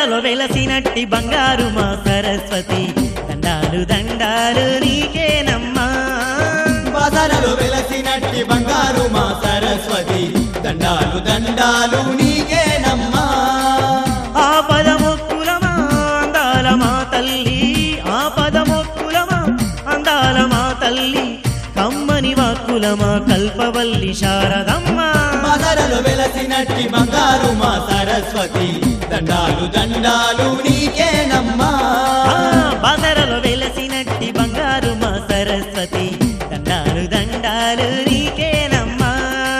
బాసరలో వెలసినట్టి బంగారు మా సరస్వతి దండాలు దండాలు నీకేనమ్మా బాసరలో వెలసినట్టి బంగారు మా సరస్వతి దండాలు దండాలు నీకేనమ్మా ఆ పదమొక్కులమా అందాల మా తల్లి ఆ పదమొక్కులమా అందాల మా తల్లి కమ్మని వాక్కులమా కల్పవల్లి శారదమ్మ బాసరలో వెలసినట్టి బంగారు మా సరస్వతి దండాలు దండాలు నీకేనమ్మా ఆ బాసరలో వెలసినట్టి బంగారు మా సరస్వతి దండాలు దండాలు నీకేనమ్మా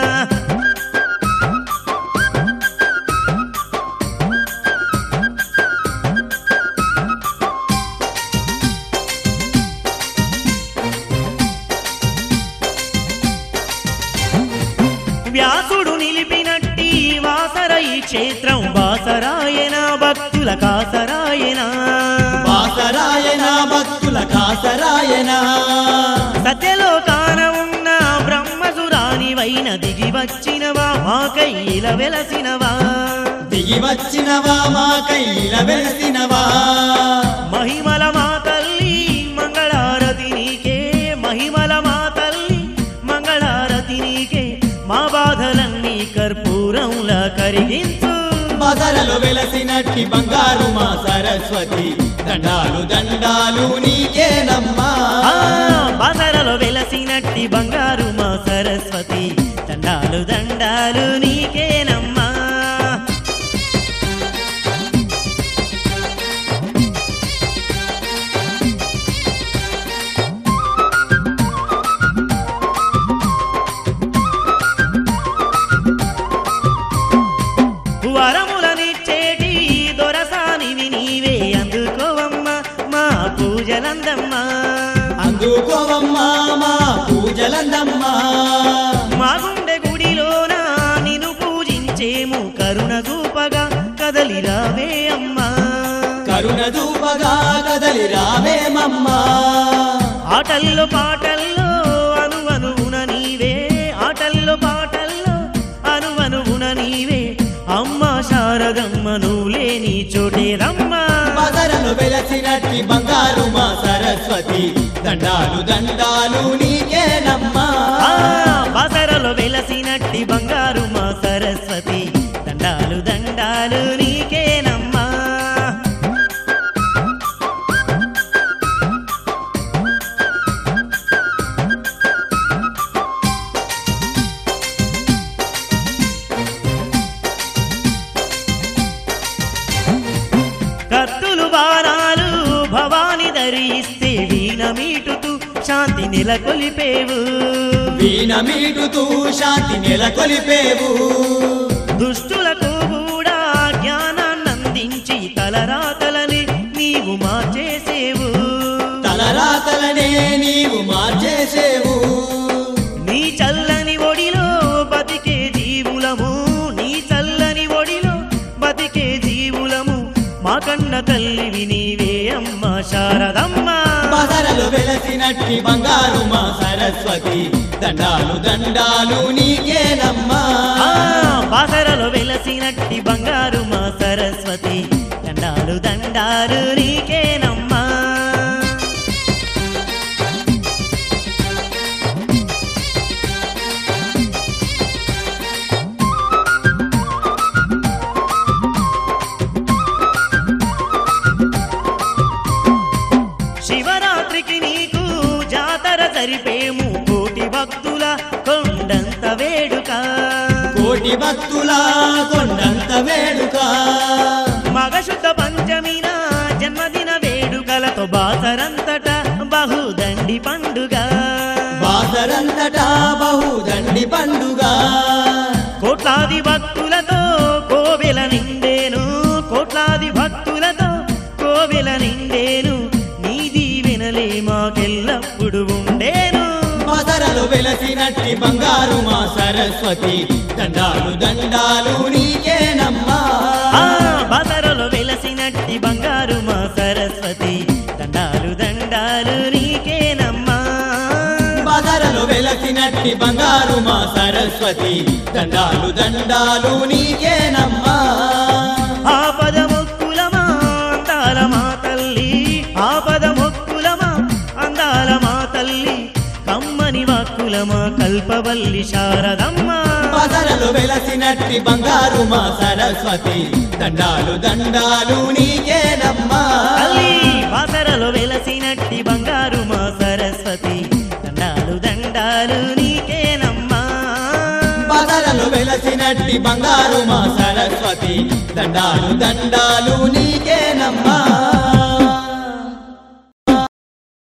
వ్యాసుడు నిలిపినట్టి వాసర ఈ క్షేత్రం వాసరాయన భక్తుల కాసరాయన బాసరాయన భక్తుల కాసరాయన సత్యలోకాన ఉన్న బ్రహ్మసురానివైన దిగి వచ్చినవా మా కైల వెలసినవా దిగి వచ్చినవా మా కైల వెలసినవా మహిమల మా తల్లి మంగళారతి నీకే మహిమల మా తల్లి మంగళారతి నీకే మా బాధలన్నీ కర్పూరంలా కరిగించు బాసరలో వెలసినట్టి బంగారు మా సరస్వతి దండాలు దండాలు నీకేనమ్మా ఆ బాసరలో వెలసినట్టి బంగారు మా సరస్వతి దండాలు దండాలు నీకేనమ్మా వరములనిచ్చేటి దొరసానివి నీవే అందుకోవమ్మా మా పూజలందమ్మా అందుకోవమ్మా మా పూజలందమ్మా మా గుండె గుడిలోన నిన్ను పూజించేము కరుణ చూపగా కదలిరావే అమ్మా కరుణ దూపగా కదలి రావేమమ్మా ఆటల్లో పాటల్లో అనువనువున నీవే ఆటల్లో పాటల్లో అనువనువున నీవే అమ్మ శారదమ్మ నువ్వు లేని చోటేరమ్మా బాసరలో వెలసినట్టి బంగారు మా సరస్వతి దండాలు దండాలు నీకేనమ్మా ఆ బాసరలో వెలసినట్టి బంగారు మా సరస్వతి దండాలు దండాలు నీకేనమ్మా కత్తులు బాణాలు భవాని ధరిస్తే వీణ మీటుతూ శాంతి నెలకొలిపేవు వీణ మీటుతూ శాంతి నెలకొలిపేవు దుష్టులకు కూడా జ్ఞానాన్నందించి తలరాతలని నీవు మార్చేసేవు తలరాతలనే నీవు మార్చేసేవు నీ చల్లని ఒడిలో బతికే జీవులము నీ చల్లని ఒడిలో బతికే జీవులము మా కన్న తల్లివి నీవే అమ్మ శారదమ్మ బాసరలో వెలసినట్టి బంగారు మా సరస్వతి దండాలు దండాలు నీకేనమ్మా ఆ బాసరలో వెలసినట్టి బంగారు మా సరస్వతి దండాలు దండాలు నీకేనమ్మా శివరాత్రికి నీకు జాతర జరిపేము కోటి భక్తుల కొండంత వేడుక కోటి భక్తుల కొండంత వేడుక మగశుద్ధ పంచమిన జన్మదిన వేడుకలతో బాసరంతట బహుదండి పండుగ బాసరంతటా బహుదండి పండుగ కోట్లాది భక్తులతో కోవెల నిండేను కోట్లాది భక్తులతో కోవెల నిండేను నీ దీవెనలే మాకెల్లప్పుడు ఉండేను బాసరలో వెలసినట్టి బంగారు మా సరస్వతి దండాలు దండాలు నీకేనమ్మా ఆ బాసరలో వెలసినట్టి బంగారు మా సరస్వతి దండాలు దండాలు నీకేనమ్మా బాసరలో వెలసినట్టి బంగారు మా సరస్వతి దండాలు దండాలు నీకేనమ్మా ఆ పదముక్కులమా కల్పవల్లి శారదమ్మ బాసరలు వెలసినట్టి బంగారు మా సరస్వతి దండాలు దండాలు నీకేనమ్మా తల్లి బాసరలో వెలసినట్టి బంగారు మా సరస్వతి దండాలు దండాలు నీకేనమ్మా బాసరలు వెలసినట్టి బంగారు మా సరస్వతి దండాలు దండాలు నీకేనమ్మా